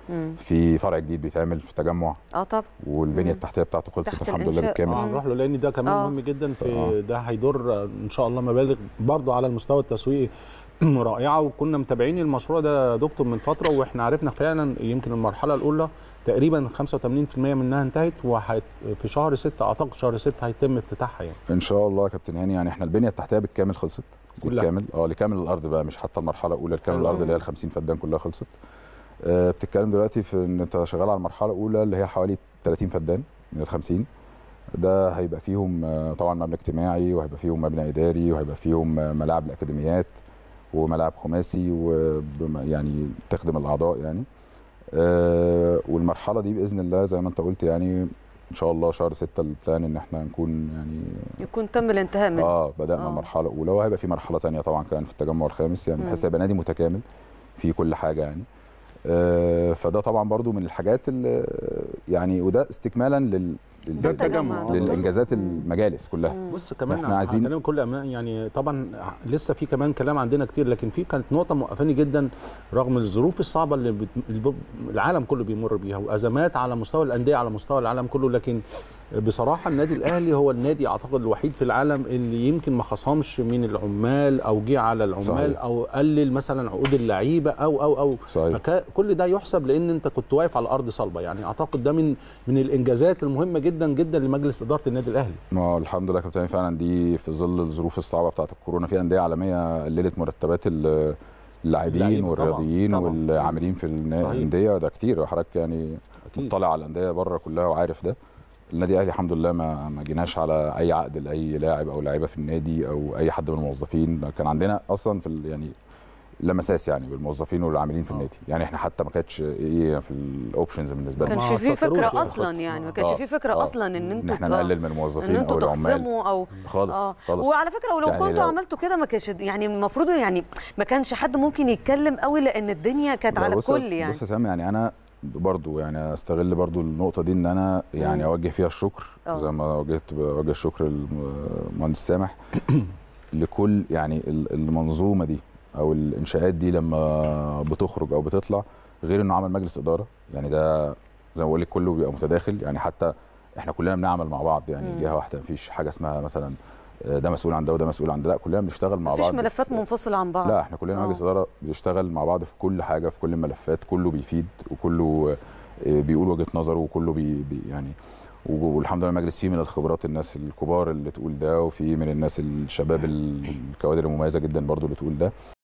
مم. في فرع جديد بيتعمل في التجمع اه طب والبنيه مم. التحتيه بتاعته خلصت تحت الحمد لله الإنشاء. بالكامل اه هنروح له لان ده كمان آه. مهم جدا آه. في ده هيدر ان شاء الله مبالغ برضه على المستوى التسويقي رائعه وكنا متابعين المشروع ده يا دكتور من فتره واحنا عرفنا فعلا يمكن المرحله الاولى تقريبا 85% منها انتهت وحت في شهر 6 اعتقد شهر 6 هيتم افتتاحها يعني ان شاء الله يا كابتن هاني يعني احنا البنيه التحتيه بالكامل خلصت كلها. بالكامل اه لكامل الارض بقى مش حتى المرحله الاولى لكامل حلو. الارض اللي هي ال 50 فدان كلها خلصت آه بتتكلم دلوقتي في ان انت شغال على المرحله الاولى اللي هي حوالي 30 فدان من ال 50 ده هيبقى فيهم آه، طبعا مبنى اجتماعي وهيبقى فيهم مبنى اداري وهيبقى فيهم آه، ملاعب الاكاديميات وملاعب خماسي ويعني تخدم الاعضاء يعني آه، والمرحله دي باذن الله زي ما انت قلت يعني ان شاء الله شهر 6 البلان ان احنا نكون يعني يكون تم الانتهاء منه اه بدانا آه. آه. مرحله اولى وهيبقى في مرحله ثانيه طبعا كمان في التجمع الخامس يعني مم. بحيث يبقى نادي متكامل في كل حاجه يعني آه فده طبعا برضو من الحاجات اللي يعني وده استكمالا لل لل- ده التجمع. آه. للانجازات المجالس كلها مم. بص كمان إحنا عايزين- هكلمك كل أمان يعني طبعا لسه في كمان كلام عندنا كتير لكن في كانت نقطه موقفاني جدا رغم الظروف الصعبه اللي بت... اللي ب- العالم كله بيمر بيها وازمات على مستوى الانديه على مستوى العالم كله لكن بصراحه النادي الاهلي هو النادي اعتقد الوحيد في العالم اللي يمكن ما خصمش من العمال او جه على العمال صحيح. او قلل مثلا عقود اللعيبه او او او صحيح فكا- كل ده يحسب لان انت كنت واقف على ارض صلبه يعني اعتقد ده من من الانجازات المهمه جدا جدا لمجلس اداره النادي الاهلي ما هو الحمد لله يا كابتن فعلا دي في ظل الظروف الصعبه بتاعت الكورونا في انديه عالميه قللت مرتبات ال- اللاعبين اللعيبة طبعاً، والرياضيين طبعاً. والعاملين في النا- صحيح. الانديه ده كتير حضرتك يعني اكيد مطلع على الانديه بره كلها وعارف ده النادي الاهلي الحمد لله ما ما جيناش على اي عقد لاي لاعب او لاعيبه في النادي او اي حد من الموظفين كان عندنا اصلا في ال- يعني لمساس يعني بالموظفين والعاملين في آه. النادي يعني احنا حتى ما كانتش ايه في الاوبشنز بالنسبه ما لنا ما كانش في فكروش فكره في اصلا الخطة. يعني ما آه. كانش آه. في فكره آه. اصلا ان ان انتوا احنا آه. نقلل من ان الموظفين انتوا او العمال تخصموا او خالص اه خالص وعلى فكره ولو يعني كنتوا لو- عملتوا كده ما كانش يعني المفروض يعني ما كانش حد ممكن يتكلم قوي لان الدنيا كانت لا على بص يا- الكل يعني بص يا سامي يعني انا برضو يعني استغل برضو النقطه دي ان انا يعني مم. اوجه فيها الشكر آه. زي ما وجهت بوجه الشكر للمهندس سامح لكل يعني ال- المنظومه دي او الانشاءات دي لما بتخرج او بتطلع غير انه عمل مجلس اداره يعني ده زي ما بقول لك كله بيبقى متداخل يعني حتى احنا كلنا بنعمل مع بعض يعني مم. جهه واحده مفيش حاجه اسمها مثلا آه، ده مسؤول عن ده وده مسؤول عن ده لا كلنا بنشتغل مع مفيش بعض ملفات في- منفصله عن بعض لا احنا كلنا آه. مجلس اداره بنشتغل مع بعض في كل حاجه في كل الملفات كله بيفيد وكله آه، بيقول وجهه نظره وكله بي بي يعني والحمد لله المجلس فيه من الخبرات الناس الكبار اللي تقول ده وفي من الناس الشباب الكوادر المميزه جدا برضو اللي تقول ده